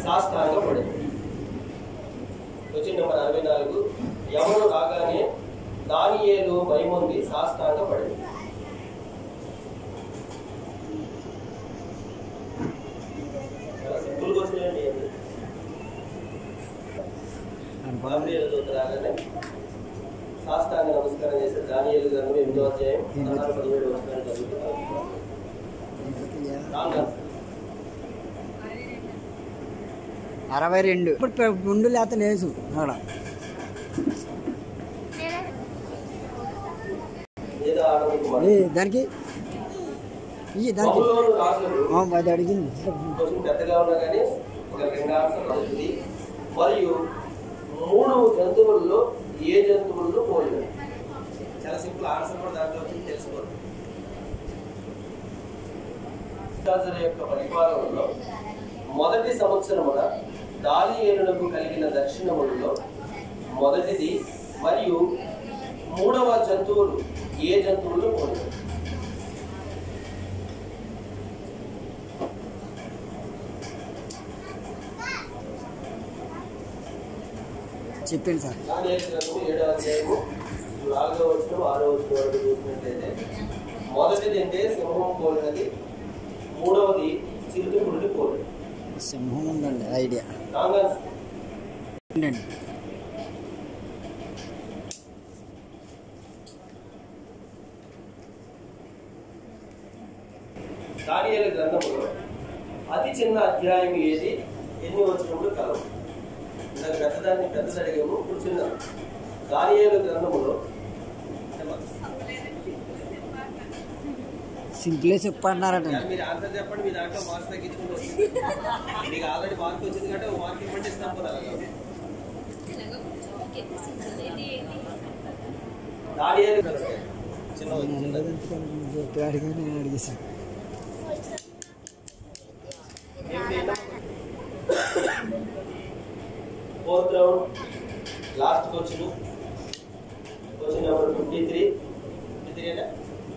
సాష్టాంగ పడింది question number అరవై నాలుగు ఎవరు రాగానే దానియేలు భయముంది సాష్టాంగ పడింది చాలా సింపుల్ క్వశ్చన్ అండి ఇది. గాబ్రియలు దూత రాగానే సాష్టాంగ నమస్కారం చేసి దానియేలు గ్రంథం ఎనిమిదో అధ్యాయం పదహారు పదిహేడు వచనాలు చదువుతున్నారు రాంగ్ ఆన్సర్. అరవై రెండు ఇప్పుడు ముందు లేత లేదు అక్కడ ఏదో ఆనంద్ కుమార్ ఏ, దానికి ఇయ్యి దానికి బహుళోను రాజులు ఆ, అది అడిగింది కొంచెం పెద్దగా ఉన్నా కానీ ఒక రెండు ఆన్సర్ అవుతుంది మరియు మూడు జంతువుల్లో ఏ జంతువుల్లో పోలినవి చాలా సింపుల్ ఆన్సర్ కూడా దాంట్లో వచ్చింది తెలుసుకోండి రాజుల యొక్క పరిపాలనలో మొదటి సంవత్సరమున దానియేలునకు కలిగిన దర్శనములలో మొదటిది మరియు మూడవ జంతువులు ఏ జంతువుల్లో పోలినవి చెప్పండి సార్ దానియేలు గ్రంథము ఏడవ అధ్యాయము నాలుగవ వచ్చిన ఆరో వచ్చిన వరకు చూసినట్లయితే మొదటిది అంటే సింహం పోలినది మూడవది చిరుతుకుడిని పోలినది సింహం ఉందండి ఐడియా రాంగ్ ఆన్సర్. ఉండండి దానియేలు గ్రంథములో అతి చిన్న అధ్యాయం ఏది ఎన్ని వచ్చినప్పుడు కలవు ఇందాక పెద్దదాన్ని పెద్దది అడిగాము ఇప్పుడు చిన్న దానియేలు గ్రంథములో సింపులే చెప్పన్నారట మీరు ఆన్సర్ చెప్పండి మీ దాంట్లో మార్క్స్ తగ్గించుకుంటూ వస్తుంది మీకు ఆల్రెడీ మార్క్ వచ్చింది కాబట్టి ఒక మార్క్ ఇవ్వండి ఇస్తాం కదా దానియేలు గ్రంథం చిన్న చిన్నది అడిగానే అడిగేసాను fourth round last question question number fifty three fifty three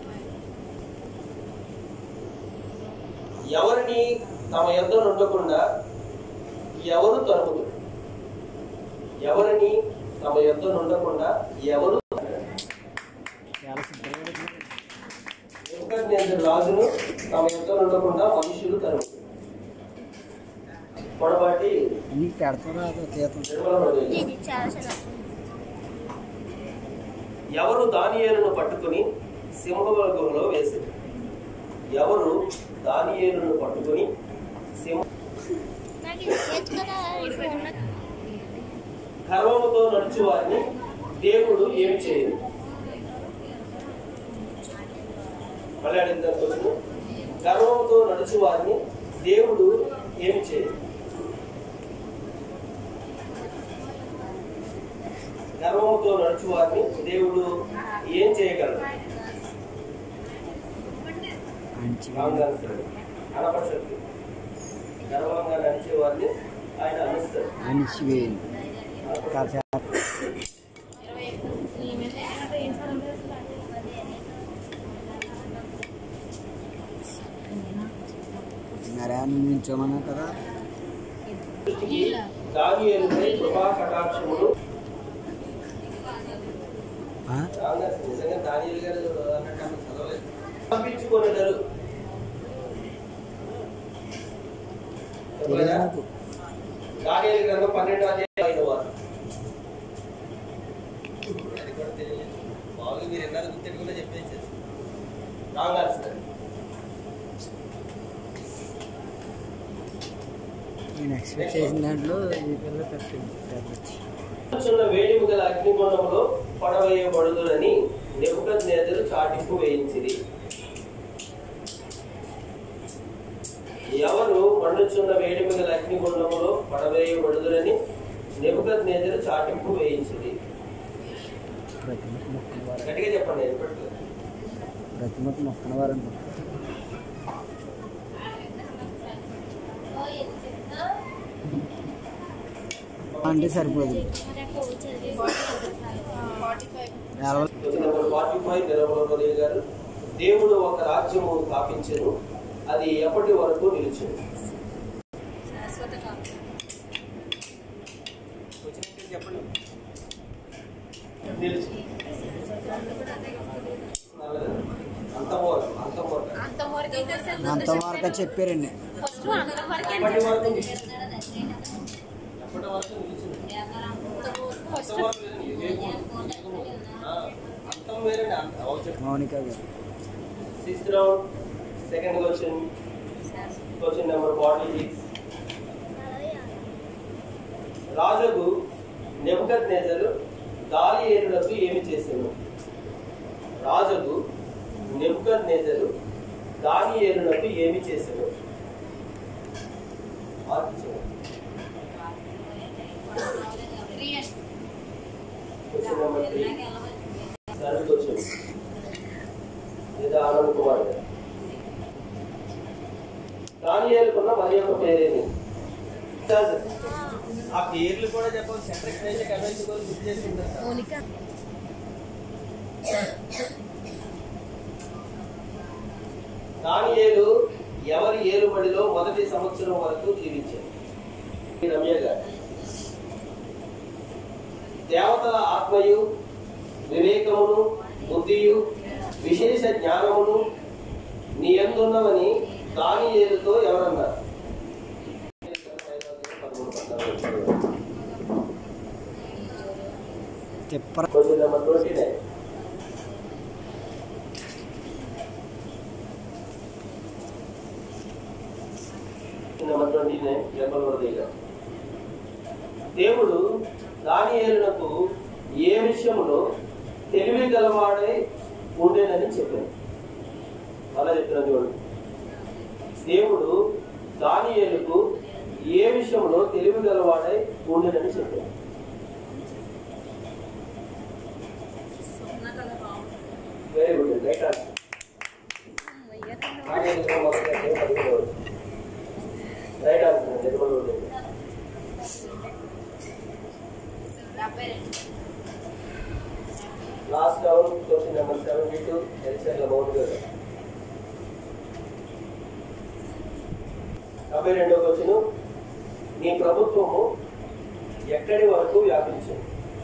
ఎవరిని తమ యొద్ద ఉండకుండా ఎవరు తరుముదు ఎవరిని తమ యొద్ద ఉండకుండా ఎవరు చాలా సింపుల్గా అడిగారు. నెబుకద్నెజరు రాజును తమ యొద్ద ఉండకుండా మనుషులు తరుముదు పొడబాటి నీకు పెడతారా అదో తీతం నిర్మల హృదయం. ఇది చాలా చాలా ఎవరు దానియేలును పట్టుకుని సింహముల గుహలో వేసింది ఎవరు దానియేలును పట్టుకుని సింహ నాకు ఇది చేతి కదా ఇప్పుడు ఉన్న గర్వముతో నడుచు వారిని దేవుడు ఏమి చేయదు మళ్ళీ అడిగిన క్వశ్చన్ గర్వముతో నడుచు వారిని దేవుడు ఏమి చేయదు గర్వముతో నడుచు వారిని దేవుడు ఏం చేయగలడు మంచిగా రాంగ్ ఆన్సర్ కనపడశక్తి గర్వంగా నడిచే వారిని ఆయన అనుస్తారు అనిచివేయండి కాసేపు మరే నుంచోమన్నా కదా దృష్టికి దానియేలుపై కృపా కటాక్షములు ఆ? Wrong answer. నిజంగా దానియేలు గారు అన్నట్టు అసలు చదవలేదు పంపించుకొనిదరు తెలియదు నాకు దానియేలు గ్రంథం పన్నెండు అధ్యాయం ఐదు వారు అది కూడా తెలియలేదు మామూలుగా మీరు ఎన్నారు గుర్తెట్టుకున్నా చెప్పేసి రాంగ్ ఆన్సర్ నేను ఎక్స్పెక్ట్ చేసిన దాంట్లో ఈ పిల్ల పెట్టింది పెట్టచ్చు చిన్న వేడిము గల అగ్నిగుండంలో పడవేయబడుదురని నెబుకద్నెజరు చాటింపు వేయించిరి ఎవరు మండుచున్న వేడిమి గల అగ్నిగుండములో పడవేయబడుదురని నెబుకద్నెజరు చాటింపు వేయించిరి ప్రతిమత మొక్కల వారం గట్టిగా చెప్పండి నేను పెట్టలేదు. ప్రతిమత మొక్కల వారం అంటే సరిపోదు నలభై question number forty five Nirmala garu దేవుడు ఒక రాజ్యము స్థాపించను అది ఎప్పటి వరకు నిలిచింది శాశ్వత కాలం నిలిచి నల్లగా. అంతమూర అంతమూర అంతవరకు చెప్పారండి ఫస్ట్ అంతవరకే ఎప్పటి వరకు నిలిచింది? ఎప్పటి వరకు నిలిచింది ఫస్ట్ అంతవరకు లేదు, ఇదే మూడు. ఆ, అంతం వేరండి అంత అవసరం Mounika garu sixth round second question question number forty six రాజుకు నెబుకద్ నేజరు గాలి ఏరులకు ఏమి చేశాను రాజుకు నెబుకద్ నేజరు గాలి ఏరులకు ఏమి చేశాను మార్క్ ఇచ్చాను. Question number three third question లేదా ఆనంద్ కుమార్ గారు దానియేలుకున్న మరి యొక్క పేరేమి ఆ పేర్లు కూడా చెప్పాలి సెంట్రల్ అయితే కమెంట్స్ కూడా గుర్తు చేసుకుంటారు మౌనిక దానియేలు ఎవరి ఏలుబడిలో మొదటి సంవత్సరం వరకు జీవించారు ఈ రమ్య గారు దేవతల ఆత్మయు వివేకమును బుద్ధియు విశేష జ్ఞానమును నీ ఎందున్నవని దానియేలుతో ఎవరన్నారు తిప్పర question number twenty nine number twenty nine చెప్పకూడదు దేవుడు దానియేలునకు ఏ విషయంలో తెలివి గలవాడై ఉండేనని చెప్పాను అలా చెప్తున్నా చూడు దేవుడు దానియేలుకు ఏ విషయంలో తెలివి గలవాడై ఉండేనని చెప్పాను వెరీ గుడ్ రైట్ ఆన్సర్ దానియేలుకు మొదటి అధ్యాయం పదిహేడవ వచనం. రైట్ ఆన్సర్ తెలుగులో ఉండేది last round question number seventy two ఎలిసెట్ల మౌంట్ గారు డెబ్బై రెండో క్వశ్చన్ నీ ప్రభుత్వము ఎక్కడి వరకు వ్యాపించింది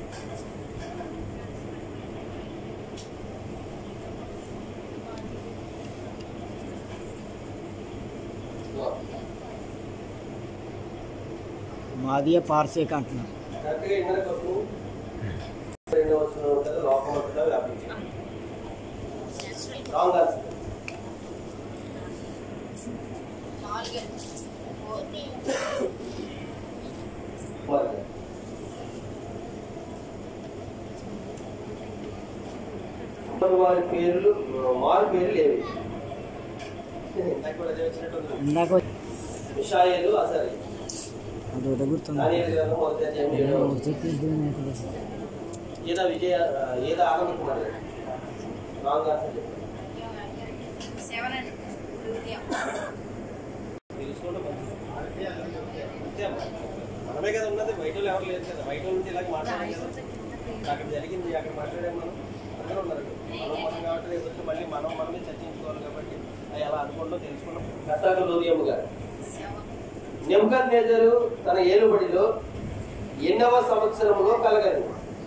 మాదియ పార్సేక అంటున్నారు కరెక్ట్గా ఇంటర్ క్వశ్చన్ రెండో వచ్చిన ఉంటుంది లోపం అంతా వ్యాపించింది రాంగ్ ఆన్సర్ కుమార్ గారు. కుమార్ వారి పేర్లు మారు పేర్లు ఏవి ఇందాక కూడా అదే వచ్చినట్టుంది. ఇందాక మిషాయేలు అసలు అది ఒకటి గుర్తుంది దానియేలు గ్రంథం మొదటి అధ్యాయం ఏడవ వచనం. ఏద విజయ ఏద ఆనంద్ కుమార్ గారు రాంగ్ ఆన్సర్ చెప్పారు తెలుసుకోవడం మంచిది. అంతే అమ్మా. మనమే కదా ఉన్నది బయట వాళ్ళు ఎవరు లేదు కదా బయట నుంచి ఇలాగ మాట్లాడాలి కదా అక్కడ జరిగింది అక్కడ మాట్లాడాము మనం అందరూ ఉన్నారు మనం మనం కాబట్టి రేపు వచ్చి మళ్ళీ మనం మనమే చర్చించుకోవాలి కాబట్టి అవి అలా అనుకుంటూ తెలుసుకున్నాం కథాక లోదియమ్మ గారు నెమ్కద్ నేజరు తన ఏలుబడిలో ఎన్నవ సంవత్సరంలో కలగదు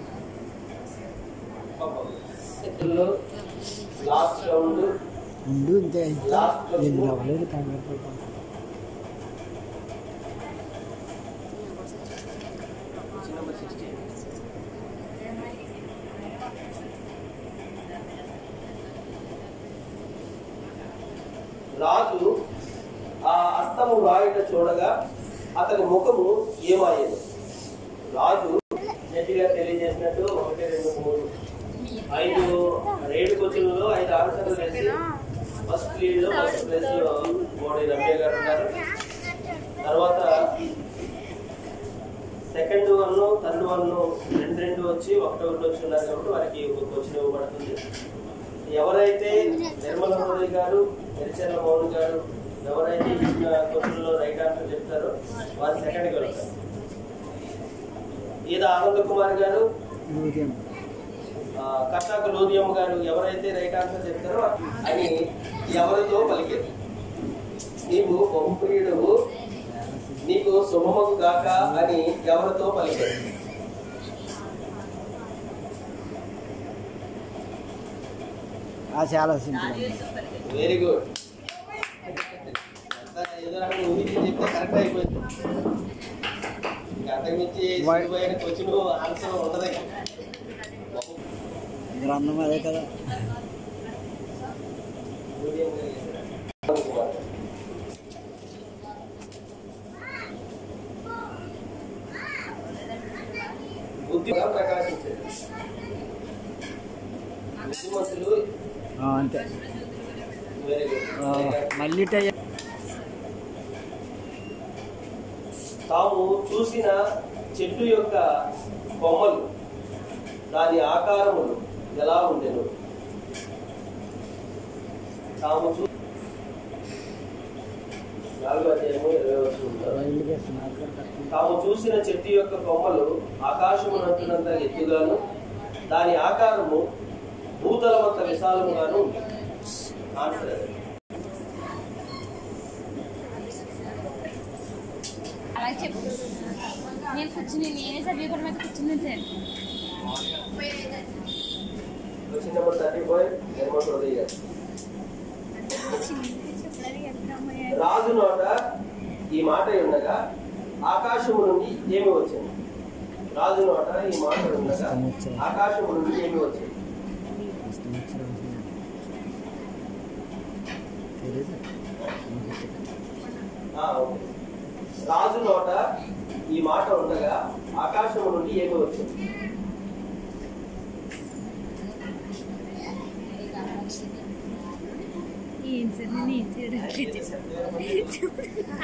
లాస్ట్ రౌండ్ ముందు ఇంకా ఎన్ని అవ్వలేదు కంగారు పడకుండా. నెంబర్ సిక్స్టీన్ రాజు ఆ అస్తము రాయుట చూడగా అతని ముఖము ఏమాయేది రాజు గట్టిగా తెలియజేసినట్టు ఒకటి రెండు మూడు ఐదు ఏడు క్వశ్చన్లలో ఐదు ఆన్సర్లు వేసి ఫస్ట్ లీడ్ లో ఫస్ట్ ప్లేస్ లో మోడీ రమ్య గారు ఉన్నారు తర్వాత సెకండ్ వన్ థర్డ్ వన్ రెండు రెండు వచ్చి ఒకటి ఒకటి వచ్చి ఉన్నారు కాబట్టి వారికి ఒక క్వశ్చన్ ఇవ్వబడుతుంది ఎవరైతే నిర్మల మోదీ గారు ఎరిచర్ల మోహన్ గారు ఎవరైతే ఇచ్చిన క్వశ్చన్ లో రైట్ ఆన్సర్ చెప్తారో వారు సెకండ్ కి వెళ్తారు ఈద ఆనంద్ కుమార్ గారు ఉదయం ఆ, కట్టాక లోదియమ్మ గారు ఎవరైతే రైట్ ఆన్సర్ చెప్తారో అని ఎవరితో పలికారు నీవు బహుప్రియుడవు నీకు శుభమగు గాక అని ఎవరితో పలికారు ఆ చాలా సింపుల్ వెరీ గుడ్ అంతా ఏదో రకంగా ఊహించి చెప్తే కరెక్ట్ అయిపోయింది ఇంకా అంతకుమించి Why- సులువైన క్వశ్చన్ ఆన్సర్ ఉండదు ఇక. గ్రంథం అదే కదా మీడియం గా చేశారు. బుద్ధిగా ప్రకాశించారు బుద్ధిమంతులు ఆ, అంతే వెరీ ఆ, గుడ్ మళ్ళీ టై తాము చూసిన చెట్టు యొక్క కొమ్మలు దాని ఆకారములు ఎలా ఉండెను తాము చూ నాలుగో అధ్యాయము ఇరవై వచ్చి తాము చూసిన చెట్టు యొక్క కొమ్మలు ఆకాశమునంటున్నంత ఎత్తుగాను దాని ఆకారము భూతలమంత విశాలముగాను ఉంది ఆన్సర్ అది. అలా చెప్పు నేను కూర్చుని నేనే చదివేపడి మీద కూర్చుని sir question number thirty five Nirmal Uday garu Raju నోట ఈ మాట ఉండగా ఆకాశము నుండి ఏమి వచ్చింది రాజు నోట ఈ మాట ఉండగా ఆకాశము నుండి ఏమి వచ్చింది ఆ, ఓకే. రాజు నోట ఈ మాట ఉండగా ఆకాశము నుండి ఏమి వచ్చింది ఏం సార్ నేను ఏం చేయడానికి